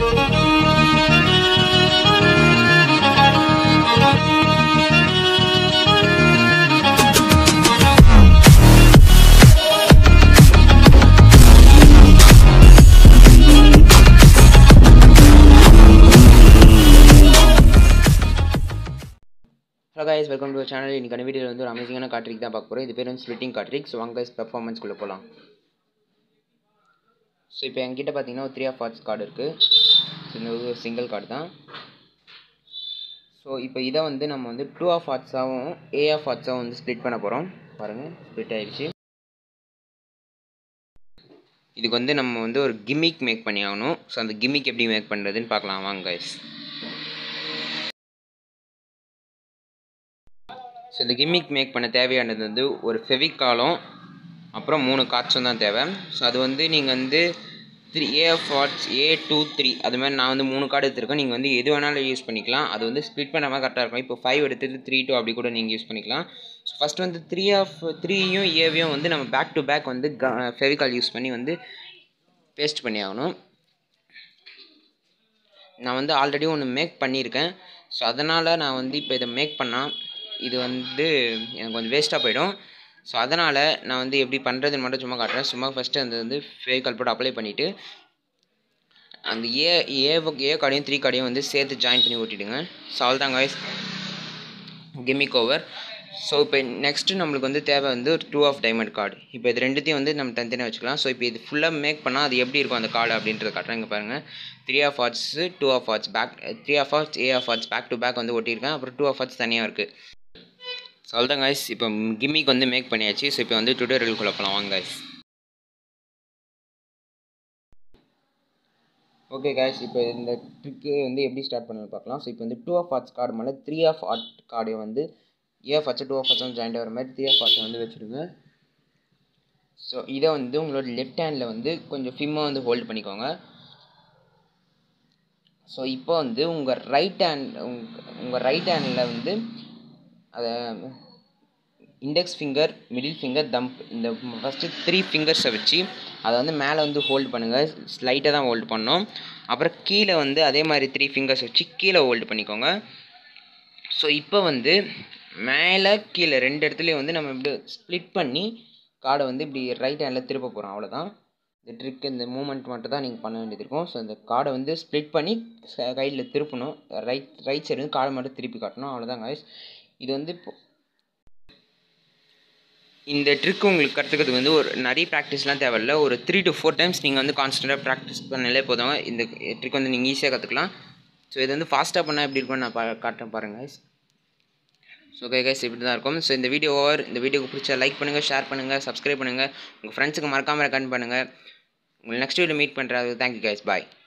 hello guys welcome to channel இன்னைக்கான வீடியோவில் வந்து ஒரு அமேசிங்கான காட்ரிக் தான் பார்க்க போகிறோம் இது பேர் வந்து ஸ்பிளிட்டிங் காட்ரிக் ஸோ வாங்க கைஸ் பெர்ஃபார்மன்ஸ்குள்ளே போகலாம் ஸோ இப்போ என்கிட்ட பார்த்தீங்கன்னா ஒரு த்ரீ ஆஃப் ஆர்ட்ஸ் கார்டு இருக்குது ஸோ இந்த ஒரு சிங்கிள் கார்டு தான் ஸோ இப்போ இதை வந்து நம்ம வந்து டூ ஆஃப் ஆர்ட்ஸாகவும் ஏ ஆஃப் ஆர்ட்ஸாகவும் வந்து ஸ்ப்ளிட் பண்ண போகிறோம் பாருங்கள் ஸ்ப்ளிட் ஆயிடுச்சு இதுக்கு வந்து நம்ம வந்து ஒரு கிம்மிக் மேக் பண்ணி ஆகணும் ஸோ அந்த கிம்மிக் எப்படி மேக் பண்ணுறதுன்னு பார்க்கலாம் வாங்க கைஸ் ஸோ இந்த கிம்மிக் மேக் பண்ண தேவையானது வந்து ஒரு ஃபெவிகாலும் அப்புறம் மூணு காட்சும் தான் தேவை ஸோ அது வந்து நீங்கள் வந்து three of hearts A two three அது மாதிரி நான் வந்து மூணு கார்டு எடுத்திருக்கேன் நீங்கள் வந்து எது வேணாலும் யூஸ் பண்ணிக்கலாம் அது வந்து ஸ்ப்ளிட் பண்ண மாதிரி கரெக்டாக இருக்கும் இப்போ ஃபைவ் எடுத்துட்டு த்ரீ டூ அப்படி கூட நீங்கள் யூஸ் பண்ணிக்கலாம் ஸோ ஃபஸ்ட் வந்து த்ரீ ஆஃப் த்ரீயும் ஏவையும் வந்து நம்ம பேக் டு பேக் வந்து ஃபெவிகால் யூஸ் பண்ணி வந்து பேஸ்ட் பண்ணி ஆகணும் நான் வந்து ஆல்ரெடி ஒன்று மேக் பண்ணியிருக்கேன் ஸோ அதனால் நான் வந்து இப்போ இதை மேக் பண்ணால் இது வந்து எனக்கு கொஞ்சம் வேஸ்ட்டாக போயிடும் ஸோ அதனால் நான் வந்து எப்படி பண்ணுறதுன்னு மட்டும் சும்மா காட்டுறேன் சும்மா ஃபஸ்ட்டு அந்த வந்து ஃபேவிகால் போட்டு அப்ளை பண்ணிவிட்டு அந்த ஏ ஏ ஏ கார்டையும் த்ரீ கார்டையும் வந்து சேர்த்து ஜாயின் பண்ணி ஓட்டிடுங்க ஸோ அவ்வளோதான் காய்ஸ் கிமிக் ஓவர் ஸோ இப்போ நெக்ஸ்ட்டு நம்மளுக்கு வந்து தேவை வந்து ஒரு டூ ஆஃப் டைமண்ட் கார்டு இப்போ இது ரெண்டுத்தையும் வந்து நம்ம தனித்தனியாக வச்சுக்கலாம் ஸோ இப்போ இது ஃபுல்லாக மேக் பண்ணால் அது எப்படி இருக்கும் அந்த கார்டு அப்படின்றத காட்டுறேன் இங்கே பாருங்கள் three of hearts two of hearts back three of hearts A of hearts back to back வந்து ஒட்டியிருக்கேன் அப்புறம் டூ ஆஃப் ஆர்ட்ஸ் தனியாக இருக்குது ஸோ அவ்வளோதான் காய்ஸ் இப்போ கிம்மிக்கு வந்து மேக் பண்ணியாச்சு ஸோ இப்போ வந்து டுட்டோரியலுக்குள்ளே போகலாம் வாங்க காய்ஸ் ஓகே காய்ஸ் இப்போ இந்த ட்ரிக்கு வந்து எப்படி ஸ்டார்ட் பண்ணணும்னு பார்க்கலாம் ஸோ இப்போ வந்து டூ ஆஃப் ஆர்ட்ஸ் கார்டு மேலே த்ரீ ஆஃப் ஆர்ட் கார்டை வந்து A of hearts two of hearts joint ஆகிற மாதிரி த்ரீ ஆஃப் ஆர்ட்ஸை வந்து வச்சுருங்க ஸோ இதை வந்து உங்களோட லெஃப்ட் ஹேண்டில் வந்து கொஞ்சம் ஃபிம்மாக வந்து ஹோல்ட் பண்ணிக்கோங்க ஸோ இப்போ வந்து உங்கள் ரைட் ஹேண்ட் உங்கள் ரைட் ஹேண்டில் வந்து அதை index finger middle finger thumb இந்த ஃபஸ்ட்டு த்ரீ ஃபிங்கர்ஸை வச்சு அதை வந்து மேலே வந்து ஹோல்ட் பண்ணுங்கள் ஸ்லைட்டாக தான் ஹோல்ட் பண்ணோம் அப்புறம் கீழே வந்து அதே மாதிரி த்ரீ ஃபிங்கர்ஸ் வச்சு கீழே ஹோல்டு பண்ணிக்கோங்க ஸோ இப்போ வந்து மேலே கீழே ரெண்டு இடத்துலையும் வந்து நம்ம இப்படி ஸ்ப்ளிட் பண்ணி கார்டை வந்து இப்படி ரைட் ஹேண்டில் திருப்ப போகிறோம் அவ்வளோதான் இந்த ட்ரிக் இந்த மூமெண்ட் மட்டும் தான் நீங்கள் பண்ண வேண்டியது இருக்கும் ஸோ இந்த கார்டை வந்து ஸ்ப்ளிட் பண்ணி கையில் திருப்பணும் ரைட் ரைட் சைடு வந்து கார்டை மட்டும் திருப்பி காட்டணும் அவ்வளோதான் காய்ஸ் இது வந்து இப்போ இந்த ட்ரிக் உங்களுக்கு கற்றுக்கிறதுக்கு வந்து ஒரு நிறைய ப்ராக்டிஸ்லாம் தேவையில்ல ஒரு த்ரீ டு ஃபோர் டைம்ஸ் நீங்கள் வந்து கான்ஸ்டண்ட்டாக ப்ராக்டிஸ் பண்ணாலே போதும் இந்த ட்ரிக் வந்து நீங்கள் ஈஸியாக கற்றுக்கலாம் ஸோ இது வந்து ஃபாஸ்ட்டாக பண்ணால் எப்படி இருக்கும்னு நான் பா காட்டுறேன் பாருங்கள் ஸோ ஓகே கைஸ் இப்படி தான் இருக்கும் ஸோ இந்த வீடியோ ஓவர் இந்த வீடியோக்கு பிடிச்சா லைக் பண்ணுங்கள் ஷேர் பண்ணுங்கள் சப்ஸ்கிரைப் பண்ணுங்கள் உங்கள் ஃப்ரெண்ட்ஸுக்கு மறக்காமல் ரெக்கமெண்ட் பண்ணுங்கள் உங்களை நெக்ஸ்ட் வீடியோ மீட் பண்ணுறது தேங்க்யூ கைஸ் பாய்